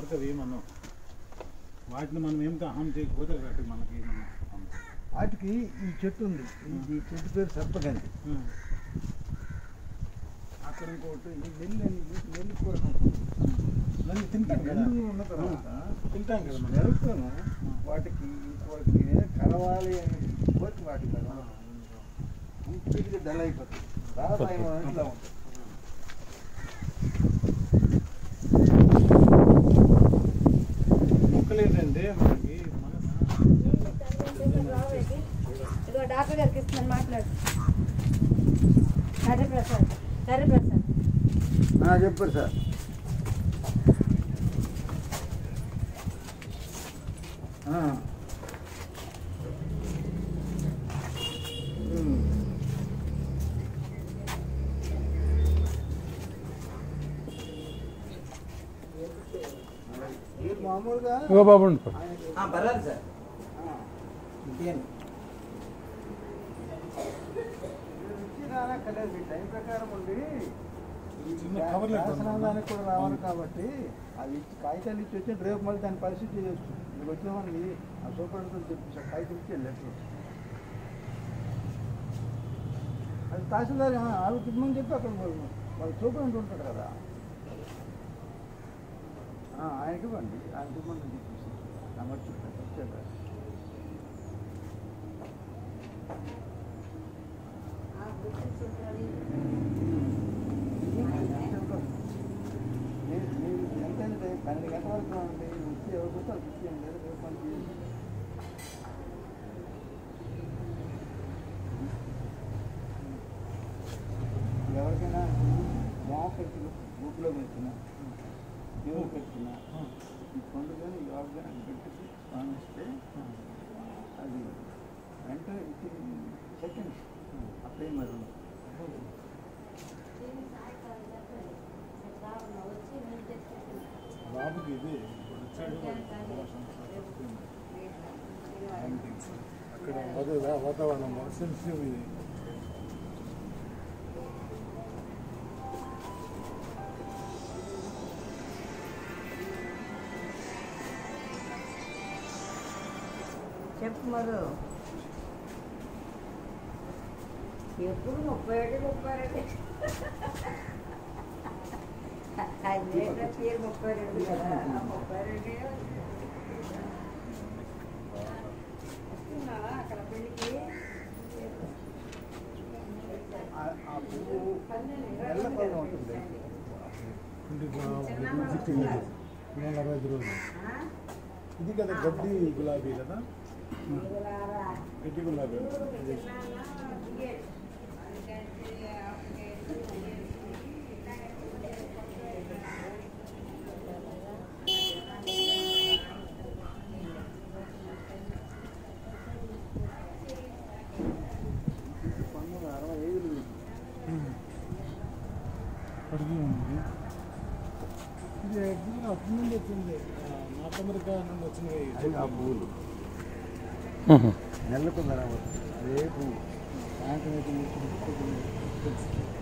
వాటికి అవి ఏమన్నాం వాటిని మనం ఏం హామ్ చేయకపోతే వాటికి మనకి ఏమన్నా harm. వాటికి ఈ చెట్టు ఉంది ఈ చెట్టు పేరు సర్పగంది ఉం. అక్కడ ఇంకోటి ఈ నెల్లి అని ఈ నెల్లి కూర ఉంటుంది. దాన్ని తింటాం కదా నెల్లి ఉన్న తర్వాత తింటాం కదా మనం నెరుపుతాను వాటికి ఈ కూరకి కలవాలి అని కోరిక వాటికి కదా పూర్తిగా డల్ అయిపోతుంది రాసాయం ఇట్లా ఉంటుంది మొక్కలు ఏంటంటే మనకి మనసు ఇదిగో డాక్టర్ గారికి ఇస్తున్నాను మాట్లాడు సరే ప్రసాద్ సరే ప్రసాద్ ఆ, చెప్పారు సార్ ఆ. ఉమ్. మీరు మామూలుగా ఇగో బాబు ఉండు. పర్లేదు సార్ ఆ, ఇంకేం ఇచ్చినారా కలేదు మీ టైం ప్రకారం ఉండి ఈ చిన్న కవర్లు ఎక్కడ ఉన్నాయి? శాసనానికి కూడా రావాలి కాబట్టి అవి ఇచ్చి కాగితాలు ఇచ్చి వచ్చి రేపు మళ్ళీ దాని పరిస్థితి చేస్తుంది మీకు వచ్చామని ఆ సూపరింటెండెంట్ చెప్పి సార్ కాగితం ఇచ్చి లెటర్ అది తహసీల్దార్ వాళ్ళు తిమ్మని చెప్పి అక్కడ వాళ్ళు వాళ్ళు సూపరింటెండెంట్ ఉంటాడు కదా ఆ, ఆయనకి ఇవ్వండి ఆయన తిమ్మని చెప్పేసి అమర్చి వచ్చాక మీరు మీరు ఎంతంటే పన్నెండు గంటల వరకు ఉండి వచ్చి ఎవరు కొత్త ఇచ్చేయండి లేదా రేపు పని చేయండి ఎవరికైనా మోకరికి బుక్లో పెట్టినా దేవుడు పెట్టినా ఈ పండు కానీ ఈ ఆకు కానీ పెట్టి స్వామిస్తే అది వెంటనే విత్ సెకండ్స్ అప్పుడే మరి ఉండదు. బాబుకి ఇది ఇప్పుడు వచ్చాడు అక్కడ అదే వాతావరణం సెన్సిటివ్ ఇది చెప్పు మరు ఎప్పుడు ముప్పై ఒకటి ముప్పై రెండు అదేంటో పేరు ముప్పై రెండు కదా ఆ ముప్పై రెండే వస్తున్నావా అక్కడ పెళ్ళికి ఆ- ఆ పువ్వు నల్ల పళ్ళు ఉంటుంది ఫిఫ్టీ నూట అరవై ఐదు రోజులు ఆ? ఇది కదా గడ్డి గులాబీ కదా ఇదిగోలారా. గడ్డి గులాబీ ఇది పంతొమ్మిది అరవై ఐదులో అడిగి ఉంది ఇది యాక్చువల్గా అప్పటి నుండి వచ్చింది ఆ, నార్త్ అమెరికా నుండి వచ్చినవి అది ఆ పువ్వులు నెలకు ధర అదే పువ్వు సాయంత్రం అయితే మీకు తెలుసు.